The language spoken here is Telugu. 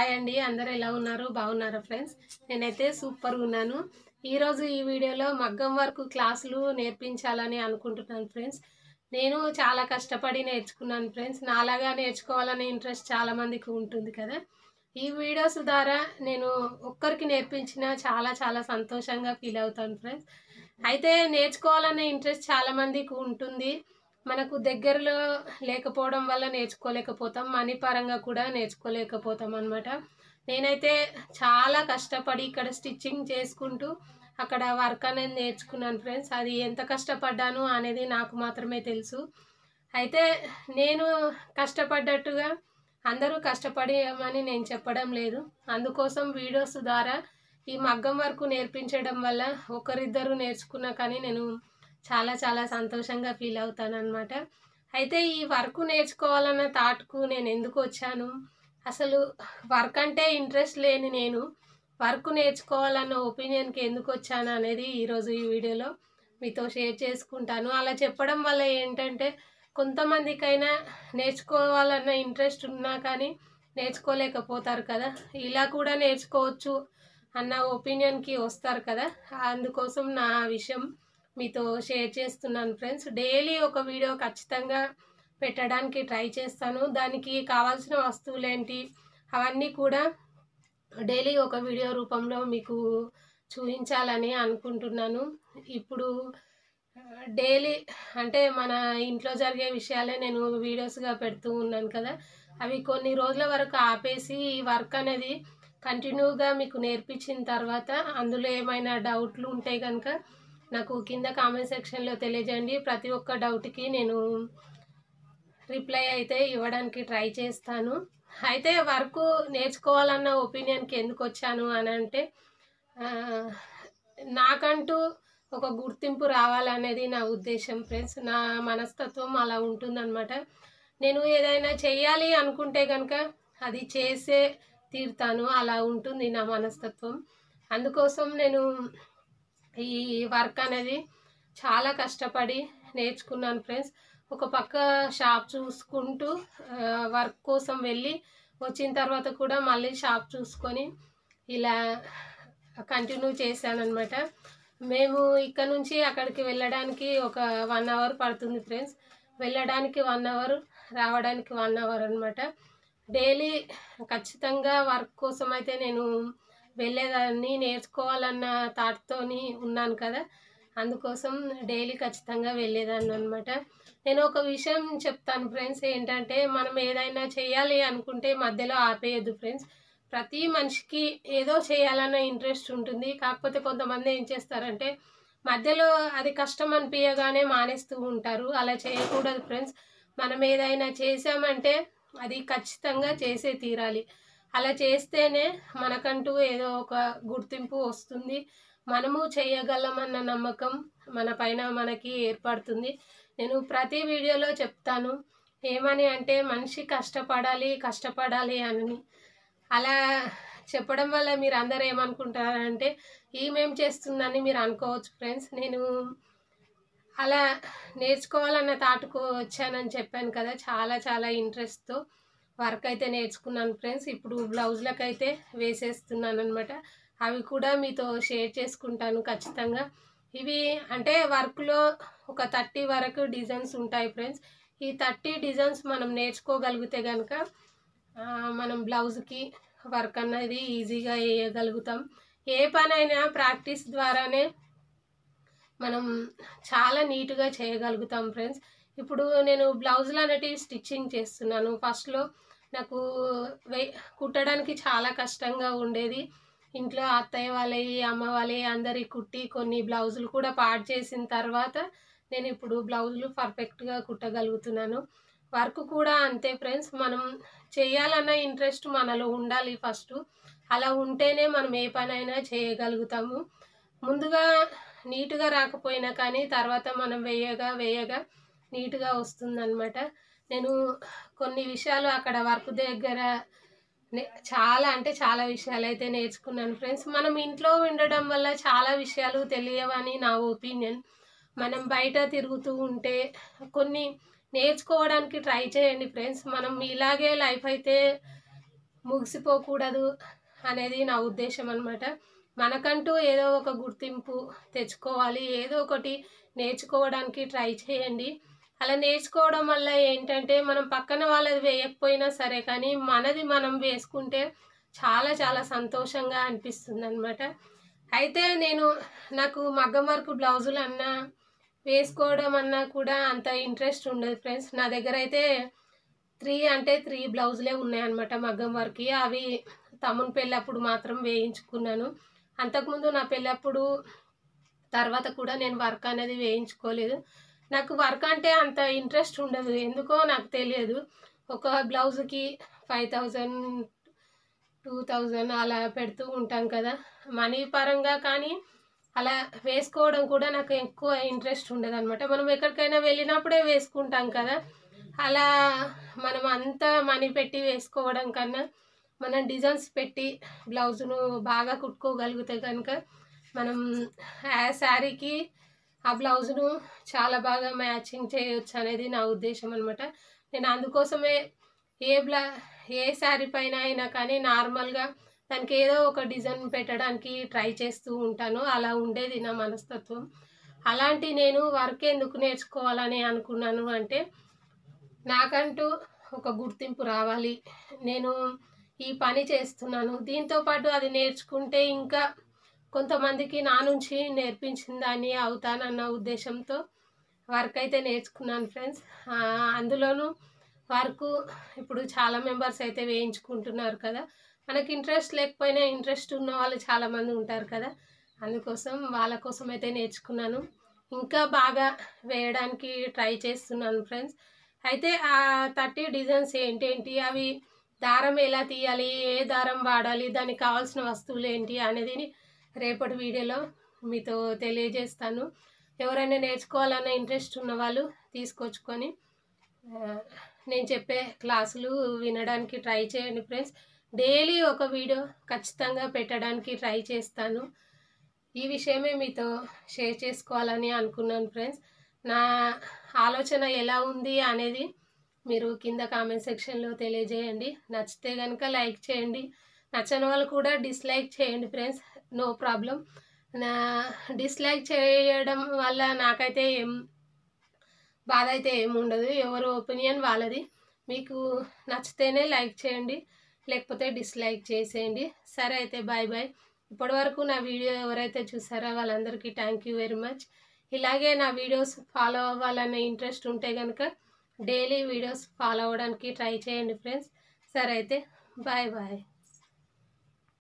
హాయ్ అండి అందరు ఎలా ఉన్నారు బాగున్నారా ఫ్రెండ్స్ నేనైతే సూపర్గా ఉన్నాను ఈరోజు ఈ వీడియోలో మగ్గం వరకు క్లాసులు నేర్పించాలని అనుకుంటున్నాను ఫ్రెండ్స్ నేను చాలా కష్టపడి నేర్చుకున్నాను ఫ్రెండ్స్ నాలాగా నేర్చుకోవాలనే ఇంట్రెస్ట్ చాలా మందికి ఉంటుంది కదా ఈ వీడియోస్ ద్వారా నేను ఒక్కరికి నేర్పించిన చాలా చాలా సంతోషంగా ఫీల్ అవుతాను ఫ్రెండ్స్ అయితే నేర్చుకోవాలనే ఇంట్రెస్ట్ చాలా మందికి ఉంటుంది మనకు దగ్గరలో లేకపోవడం వల్ల నేర్చుకోలేకపోతాం మనీ పరంగా కూడా నేర్చుకోలేకపోతాం అనమాట నేనైతే చాలా కష్టపడి ఇక్కడ స్టిచ్చింగ్ చేసుకుంటూ అక్కడ వర్క్ అనేది నేర్చుకున్నాను ఫ్రెండ్స్ అది ఎంత కష్టపడ్డాను అనేది నాకు మాత్రమే తెలుసు అయితే నేను కష్టపడ్డట్టుగా అందరూ కష్టపడమని నేను చెప్పడం లేదు అందుకోసం వీడియోస్ ద్వారా ఈ మగ్గం వరకు నేర్పించడం వల్ల ఒకరిద్దరు నేర్చుకున్నా కానీ నేను చాలా చాలా సంతోషంగా ఫీల్ అవుతాను అనమాట అయితే ఈ వర్క్ నేర్చుకోవాలన్న థాట్కు నేను ఎందుకు వచ్చాను అసలు వర్క్ అంటే ఇంట్రెస్ట్ లేని నేను వర్క్ నేర్చుకోవాలన్న ఒపీనియన్కి ఎందుకు వచ్చాను అనేది ఈరోజు ఈ వీడియోలో మీతో షేర్ చేసుకుంటాను అలా చెప్పడం వల్ల ఏంటంటే కొంతమందికైనా నేర్చుకోవాలన్న ఇంట్రెస్ట్ ఉన్నా కానీ నేర్చుకోలేకపోతారు కదా ఇలా కూడా నేర్చుకోవచ్చు అన్న ఒపీనియన్కి వస్తారు కదా అందుకోసం నా విషయం మీతో షేర్ చేస్తున్నాను ఫ్రెండ్స్ డైలీ ఒక వీడియో ఖచ్చితంగా పెట్టడానికి ట్రై చేస్తాను దానికి కావాల్సిన వస్తువులు ఏంటి అవన్నీ కూడా డైలీ ఒక వీడియో రూపంలో మీకు చూపించాలని అనుకుంటున్నాను ఇప్పుడు డైలీ అంటే మన ఇంట్లో జరిగే విషయాలే నేను వీడియోస్గా పెడుతూ ఉన్నాను కదా అవి కొన్ని రోజుల వరకు ఆపేసి ఈ వర్క్ అనేది కంటిన్యూగా మీకు నేర్పించిన తర్వాత అందులో ఏమైనా డౌట్లు ఉంటే కనుక నాకు కింద కామెంట్ సెక్షన్లో తెలియజేయండి ప్రతి ఒక్క డౌట్కి నేను రిప్లై అయితే ఇవ్వడానికి ట్రై చేస్తాను అయితే వర్క్ నేర్చుకోవాలన్న ఒపీనియన్కి ఎందుకు వచ్చాను అని అంటే ఆ, నాకంటూ ఒక గుర్తింపు రావాలనేది నా ఉద్దేశం ఫ్రెండ్స్ నా మనస్తత్వం అలా ఉంటుందన్నమాట నేను ఏదైనా చేయాలి అనుకుంటే కనుక అది చేసే తీరుతాను అలా ఉంటుంది నా మనస్తత్వం అందుకోసం నేను ఈ వర్క్ అనేది చాలా కష్టపడి నేర్చుకున్నాను ఫ్రెండ్స్ ఒక పక్క షాప్ చూసుకుంటూ ఆ, వర్క్ కోసం వెళ్ళి వచ్చిన తర్వాత కూడా మళ్ళీ షాప్ చూసుకొని ఇలా కంటిన్యూ చేశానన్నమాట మేము ఇక్కడ నుంచి అక్కడికి వెళ్ళడానికి ఒక వన్ అవర్ పడుతుంది ఫ్రెండ్స్ వెళ్ళడానికి వన్ అవర్ రావడానికి వన్ అవర్ అనమాట డైలీ ఖచ్చితంగా వర్క్ కోసం అయితే నేను వెళ్ళేదాన్ని నేర్చుకోవాలన్న థాట్తోని ఉన్నాను కదా అందుకోసం డైలీ ఖచ్చితంగా వెళ్ళేదాన్ని అనమాట నేను ఒక విషయం చెప్తాను ఫ్రెండ్స్ ఏంటంటే మనం ఏదైనా చేయాలి అనుకుంటే మధ్యలో ఆపేయద్దు ఫ్రెండ్స్ ప్రతి మనిషికి ఏదో చేయాలన్న ఇంట్రెస్ట్ ఉంటుంది కాకపోతే కొంతమంది ఏం చేస్తారంటే మధ్యలో అది కష్టం అనిపించగానే మానేస్తూ ఉంటారు అలా చేయకూడదు ఫ్రెండ్స్ మనం ఏదైనా చేసామంటే అది ఖచ్చితంగా చేసే తీరాలి అలా చేస్తేనే మనకంటూ ఏదో ఒక గుర్తింపు వస్తుంది మనము చేయగలమన్న నమ్మకం మన పైన మనకి ఏర్పడుతుంది నేను ప్రతి వీడియోలో చెప్తాను ఏమని అంటే మనిషి కష్టపడాలి కష్టపడాలి అని అలా చెప్పడం వల్ల మీరు అందరు ఏమనుకుంటారంటే ఈమెం చేస్తుందని మీరు అనుకోవచ్చు ఫ్రెండ్స్ నేను అలా నేర్చుకోవాలన్న తాటుకు వచ్చానని చెప్పాను కదా చాలా చాలా ఇంట్రెస్ట్తో వర్క్ అయితే నేర్చుకున్నాను ఫ్రెండ్స్ ఇప్పుడు బ్లౌజ్లకు అయితే వేసేస్తున్నాను అనమాట అవి కూడా మీతో షేర్ చేసుకుంటాను ఖచ్చితంగా ఇవి అంటే వర్క్లో ఒక థర్టీ వరకు డిజైన్స్ ఉంటాయి ఫ్రెండ్స్ ఈ థర్టీ డిజైన్స్ మనం నేర్చుకోగలిగితే కనుక ఆ, మనం బ్లౌజ్కి వర్క్ అన్నది ఈజీగా వేయగలుగుతాం ఏ పనైనా ప్రాక్టీస్ ద్వారానే మనం చాలా నీట్గా చేయగలుగుతాం ఫ్రెండ్స్ ఇప్పుడు నేను బ్లౌజులు అనేటివి స్టిచ్చింగ్ చేస్తున్నాను ఫస్ట్లో నాకు వే కుట్టడానికి చాలా కష్టంగా ఉండేది ఇంట్లో అత్తయ్య వాళ్ళవి అమ్మ వాళ్ళవి అందరి కుట్టి కొన్ని బ్లౌజులు కూడా పాడు చేసిన తర్వాత నేను ఇప్పుడు బ్లౌజులు పర్ఫెక్ట్గా కుట్టగలుగుతున్నాను వర్క్ కూడా అంతే ఫ్రెండ్స్ మనం చేయాలన్న ఇంట్రెస్ట్ మనలో ఉండాలి ఫస్ట్ అలా ఉంటేనే మనం ఏ పనైనా చేయగలుగుతాము ముందుగా నీట్గా రాకపోయినా కానీ తర్వాత మనం వేయగా వేయగా నీట్గా వస్తుందన్నమాట నేను కొన్ని విషయాలు అక్కడ వర్క్ దగ్గర నే- చాలా అంటే చాలా విషయాలు అయితే నేర్చుకున్నాను ఫ్రెండ్స్ మనం ఇంట్లో ఉండడం వల్ల చాలా విషయాలు తెలియవని నా ఒపీనియన్ మనం బయట తిరుగుతూ ఉంటే కొన్ని నేర్చుకోవడానికి ట్రై చేయండి ఫ్రెండ్స్ మనం ఇలాగే లైఫ్ అయితే ముగిసిపోకూడదు అనేది నా ఉద్దేశం అనమాట మనకంటూ ఏదో ఒక గుర్తింపు తెచ్చుకోవాలి ఏదో ఒకటి నేర్చుకోవడానికి ట్రై చేయండి అలా నేర్చుకోవడం వల్ల ఏంటంటే మనం పక్కన వాళ్ళది వేయకపోయినా సరే కానీ మనది మనం వేసుకుంటే చాలా చాలా సంతోషంగా అనిపిస్తుంది అనమాట అయితే నేను నాకు మగ్గం వర్క్ బ్లౌజులు అన్నా వేసుకోవడం అన్నా కూడా అంత ఇంట్రెస్ట్ ఉండదు ఫ్రెండ్స్ నా దగ్గర అయితే త్రీ అంటే త్రీ బ్లౌజులే ఉన్నాయన్నమాట మగ్గం వర్క్కి అవి తమ్ముని పెళ్ళప్పుడు మాత్రం వేయించుకున్నాను అంతకుముందు నా పెళ్ళప్పుడు తర్వాత కూడా నేను వర్క్ అనేది వేయించుకోలేదు నాకు వర్క్ అంటే అంత ఇంట్రెస్ట్ ఉండదు ఎందుకో నాకు తెలియదు ఒక బ్లౌజ్కి ఫైవ్ థౌజండ్ టూ థౌజండ్ అలా పెడుతూ ఉంటాం కదా మనీ పరంగా కానీ అలా వేసుకోవడం కూడా నాకు ఎక్కువ ఇంట్రెస్ట్ ఉండదు అనమాట మనం ఎక్కడికైనా వెళ్ళినప్పుడే వేసుకుంటాం కదా అలా మనం అంత మనీ పెట్టి వేసుకోవడం కన్నా మనం డిజైన్స్ పెట్టి బ్లౌజును బాగా కుట్టుకోగలిగితే కనుక మనం ఆ శారీకి ఆ బ్లౌజ్ను చాలా బాగా మ్యాచింగ్ చేయొచ్చు అనేది నా ఉద్దేశం అనమాట నేను అందుకోసమే ఏ బ్లా ఏ శారీ పైన అయినా కానీ నార్మల్గా దానికి ఏదో ఒక డిజైన్ పెట్టడానికి ట్రై చేస్తూ ఉంటాను అలా ఉండేది నా మనస్తత్వం అలాంటి నేను వర్క్ ఎందుకు నేర్చుకోవాలని అనుకున్నాను అంటే నాకంటూ ఒక గుర్తింపు రావాలి నేను ఈ పని చేస్తున్నాను దీంతో పాటు అది నేర్చుకుంటే ఇంకా కొంతమందికి నా నుంచి నేర్పించిన దాన్ని అవుతానన్న ఉద్దేశంతో వర్క్ అయితే నేర్చుకున్నాను ఫ్రెండ్స్ ఆ, అందులోనూ వర్క్ ఇప్పుడు చాలా మెంబర్స్ అయితే వేయించుకుంటున్నారు కదా మనకి ఇంట్రెస్ట్ లేకపోయినా ఇంట్రెస్ట్ ఉన్న వాళ్ళు చాలామంది ఉంటారు కదా అందుకోసం వాళ్ళ కోసం అయితే నేర్చుకున్నాను ఇంకా బాగా వేయడానికి ట్రై చేస్తున్నాను ఫ్రెండ్స్ అయితే ఆ థర్టీ డిజైన్స్ ఏంటేంటి అవి దారం ఎలా తీయాలి ఏ దారం వాడాలి దానికి కావాల్సిన వస్తువులు ఏంటి అనేది రేపటి వీడియోలో మీతో తెలియజేస్తాను ఎవరైనా నేర్చుకోవాలన్న ఇంట్రెస్ట్ ఉన్న వాళ్ళు తీసుకొచ్చుకొని ఆ, నేను చెప్పే క్లాసులు వినడానికి ట్రై చేయండి ఫ్రెండ్స్ డైలీ ఒక వీడియో ఖచ్చితంగా పెట్టడానికి ట్రై చేస్తాను ఈ విషయమే మీతో షేర్ చేసుకోవాలని అనుకున్నాను ఫ్రెండ్స్ నా ఆలోచన ఎలా ఉంది అనేది మీరు కింద కామెంట్ సెక్షన్లో తెలియజేయండి నచ్చితే కనుక లైక్ చేయండి నచ్చని వాళ్ళు కూడా డిస్లైక్ చేయండి ఫ్రెండ్స్ నో ప్రాబ్లం నా డిస్లైక్ చేయడం వల్ల నాకైతే ఏం బాధ అయితే ఏమి ఉండదు ఎవరి ఒపీనియన్ వాళ్ళది మీకు నచ్చితేనే లైక్ చేయండి లేకపోతే డిస్లైక్ చేసేయండి సరే అయితే బాయ్ బాయ్ ఇప్పటివరకు నా వీడియో ఎవరైతే చూసారో వాళ్ళందరికీ థ్యాంక్ యూ వెరీ మచ్ ఇలాగే నా వీడియోస్ ఫాలో అవ్వాలనే ఇంట్రెస్ట్ ఉంటే కనుక డైలీ వీడియోస్ ఫాలో అవ్వడానికి ట్రై చేయండి ఫ్రెండ్స్ సరే అయితే బాయ్ బాయ్